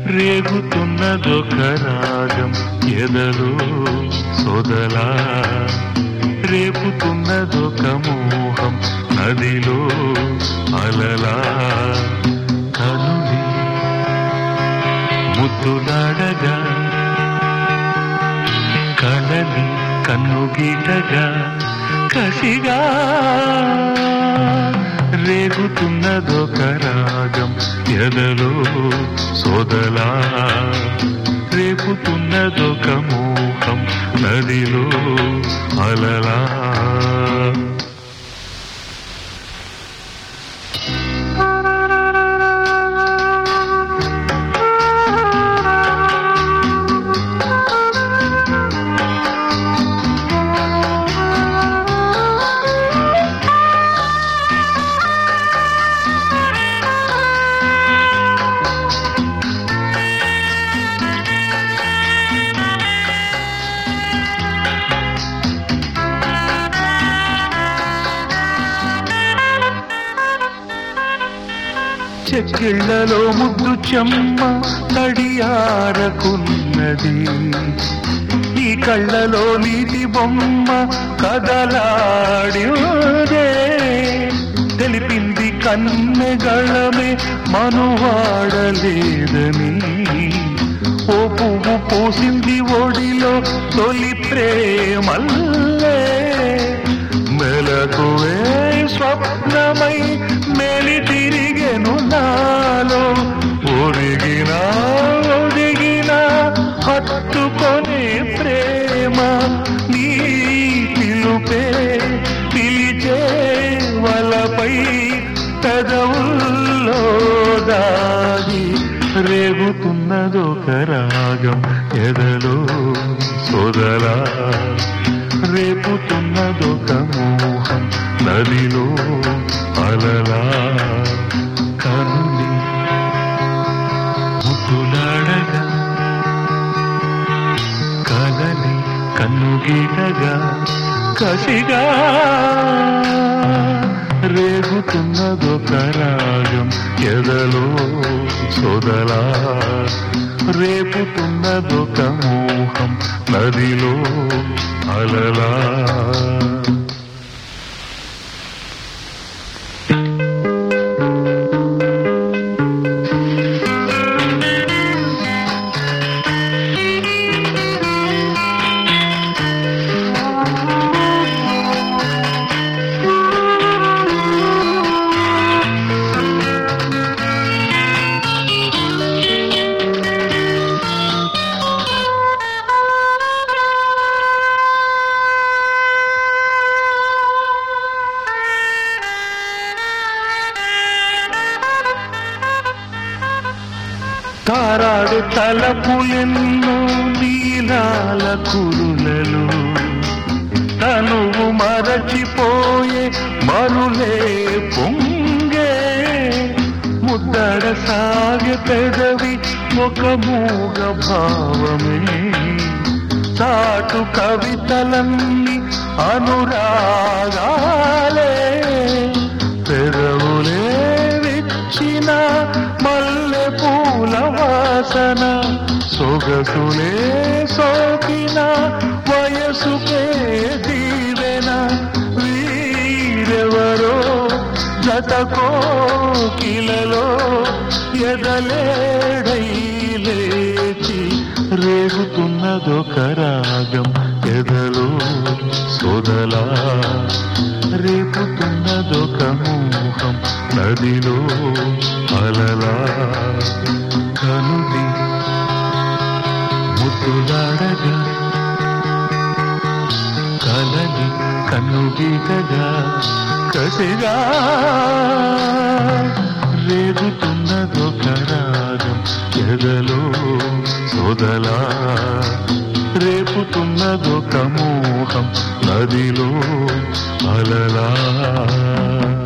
రేగుతున్నదొక రాగం ఎదలో సొదలా రేపుతున్నదొక మోహం నదిలో అలలా కనులి ముద్దులాడగా కలలి కన్నుగీటగా కసిగా రేగుతున్నదొక రాగం ఎదలో సోదలా రేపుతున్నదొక మోహం నదిలో అలలా చెక్కిళ్లలో ముద్దు చెమ్మ తడియారకున్నది ఈ కళ్ళలో నీటి బొమ్మ కదలాడిదే తెలిపింది కన్నెగళమే మనువాడలేదని ఓ పువ్వు పూసింది ఒడిలో తొలి ప్రేమల్లే మెలకువే స్వప్నమై మేలి తిరిగెను నాలో ఒరిగిన ఒదిగిన హత్తుకొనే ప్రేమ నీ పిలుపే పిలిచే వలపై పెదవుల్లో దాగి రేగుతున్నదొక రాగం ఎదలో సొదలా రేపుతున్నదొక మోహం నదిలో అలలా కనులి ముద్దులాడగా కదలి కన్నుగీటగా కసిగా రేగుతున్నదొక రాగం ఎదలో సొదలా రేపుతున్నదొక మోహం నదిలో అలలా తారాడు తలపులెన్నో నీలాల కురులలో తనువు మరచిపోయే మరులే పొంగే ముద్దడ సాగే పెదవి ఒక మూగ భావమే చాటు కవితలన్నీ అనురాగాలే పెదవులే విచ్చిన మల్లె పూల వాసన సొగసులే సోకిన వయసుకే దీవెన వీరెవరో జతకో కిలలో ఎదలేడై లేచి రేగుతున్నదొక రాగం ఎదలో సొదలా రేపుతున్నదొక మోహం నదిలో అలలా కనుది ముద్దులాడగా కలని కన్నుగీటగా కసిగా రేగుతున్నదొక రాగం ఎదలో సొదలా రేపుతున్నదొక మోహం నదిలో అలలా